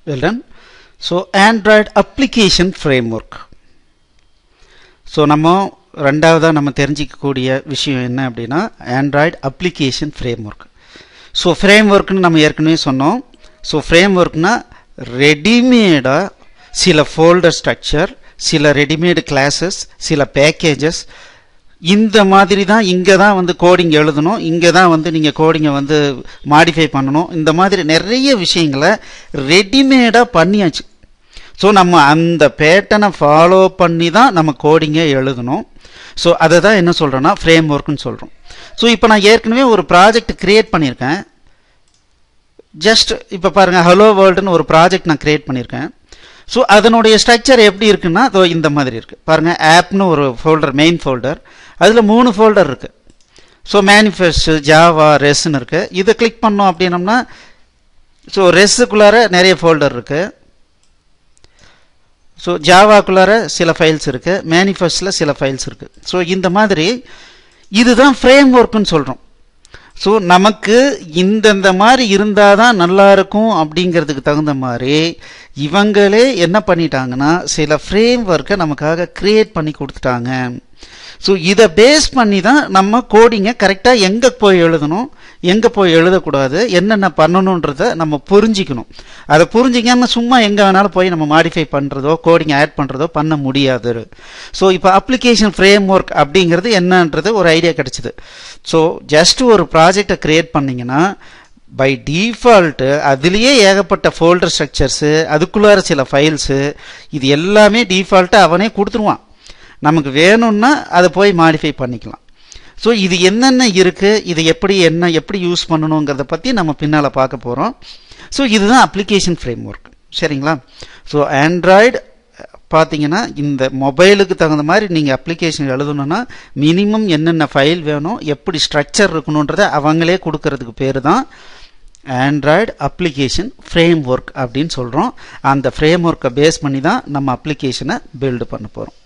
well done so android application framework so நம்ம ரெண்டாவதாக நம்ம தெரிஞ்சிக்கக்கூடிய விஷயம் என்ன அப்படின்னா Android application framework so ஃப்ரேம் ஒர்க்னு நம்ம ஏற்கனவே சொன்னோம் ஸோ ஃப்ரேம் ஒர்க்னா ரெடிமேடாக சில ஃபோல்டர் ஸ்ட்ரக்சர் சில ரெடிமேடு கிளாஸஸ் சில பேக்கேஜஸ் இந்த மாதிரி தான் இங்கே தான் வந்து கோடிங் எழுதணும் இங்கே தான் வந்து நீங்கள் கோடிங்கை வந்து மாடிஃபை பண்ணணும் இந்த மாதிரி நிறைய விஷயங்களை ரெடிமேடாக பண்ணியாச்சு ஸோ நம்ம அந்த பேட்டனை ஃபாலோ பண்ணி தான் நம்ம கோடிங்கை எழுதணும் ஸோ அதை தான் என்ன சொல்கிறோன்னா ஃப்ரேம் ஒர்க்குன்னு சொல்கிறோம் ஸோ இப்போ நான் ஏற்கனவே ஒரு ப்ராஜெக்ட் க்ரியேட் பண்ணியிருக்கேன் ஜஸ்ட் இப்போ பாருங்கள் ஹலோ வேர்ல்டுன்னு ஒரு ப்ராஜெக்ட் நான் க்ரியேட் பண்ணியிருக்கேன் ஸோ அதனுடைய ஸ்ட்ரக்சர் எப்படி இருக்குன்னா அதோ இந்த மாதிரி இருக்குது பாருங்கள் ஆப்னு ஒரு ஃபோல்டர் மெயின் ஃபோல்டர் அதில் மூணு ஃபோல்டர் இருக்குது ஸோ மேனிஃபெஸ்ட் ஜாவா ரெஸ்ன்னு இருக்குது இதை கிளிக் பண்ணோம் அப்படின்னம்னா ஸோ ரெஸ்ஸுக்குள்ளார நிறைய ஃபோல்டர் இருக்குது ஸோ ஜாவாக்குள்ளார சில ஃபைல்ஸ் இருக்குது மேனிஃபெஸ்டில் சில ஃபைல்ஸ் இருக்குது ஸோ இந்த மாதிரி இதுதான் ஃப்ரேம் ஒர்க்குன்னு சொல்கிறோம் ஸோ நமக்கு இந்தந்த மாதிரி இருந்தால் தான் நல்லா இருக்கும் அப்படிங்கிறதுக்கு தகுந்த மாதிரி இவங்களே என்ன பண்ணிட்டாங்கன்னா சில ஃப்ரேம் ஒர்க்கை நமக்காக க்ரியேட் பண்ணி கொடுத்துட்டாங்க ஸோ இதை பேஸ் பண்ணி தான் நம்ம கோடிங்கை கரெக்டாக எங்கே போய் எழுதணும் எங்கே போய் எழுதக்கூடாது என்னென்ன பண்ணணுன்றத நம்ம புரிஞ்சிக்கணும் அதை புரிஞ்சிக்காம சும்மா எங்கே வேணாலும் போய் நம்ம மாடிஃபை பண்ணுறதோ கோடிங் ஆட் பண்ணுறதோ பண்ண முடியாது ஸோ இப்போ அப்ளிகேஷன் ஃப்ரேம் ஒர்க் அப்படிங்கிறது என்னன்றது ஒரு ஐடியா கிடச்சிது ஸோ ஜஸ்ட் ஒரு ப்ராஜெக்டை க்ரியேட் பண்ணிங்கன்னா பை டிஃபால்ட்டு அதுலேயே ஏகப்பட்ட ஃபோல்டர் ஸ்ட்ரக்சர்ஸு அதுக்குள்ளார சில ஃபைல்ஸு இது எல்லாமே டிஃபால்ட்டு அவனே கொடுத்துருவான் நமக்கு வேணும்னா அதை போய் மாடிஃபை பண்ணிக்கலாம் ஸோ இது என்னென்ன இருக்குது இது எப்படி என்ன எப்படி யூஸ் பண்ணணுங்கிறத பற்றி நம்ம பின்னால் பார்க்க போகிறோம் ஸோ இதுதான் அப்ளிகேஷன் ஃப்ரேம் ஒர்க் சரிங்களா ஸோ ஆண்ட்ராய்டு பார்த்தீங்கன்னா இந்த மொபைலுக்கு தகுந்த மாதிரி நீங்கள் அப்ளிகேஷன் எழுதணும்னா மினிமம் என்னென்ன ஃபைல் வேணும் எப்படி ஸ்ட்ரக்சர் இருக்கணுன்றதை அவங்களே கொடுக்கறதுக்கு பேர் தான் ஆண்ட்ராய்டு அப்ளிகேஷன் ஃப்ரேம் ஒர்க் அப்படின்னு சொல்கிறோம் அந்த ஃப்ரேம் ஒர்க்கை பேஸ் பண்ணி தான் நம்ம அப்ளிகேஷனை பில்டு பண்ண போகிறோம்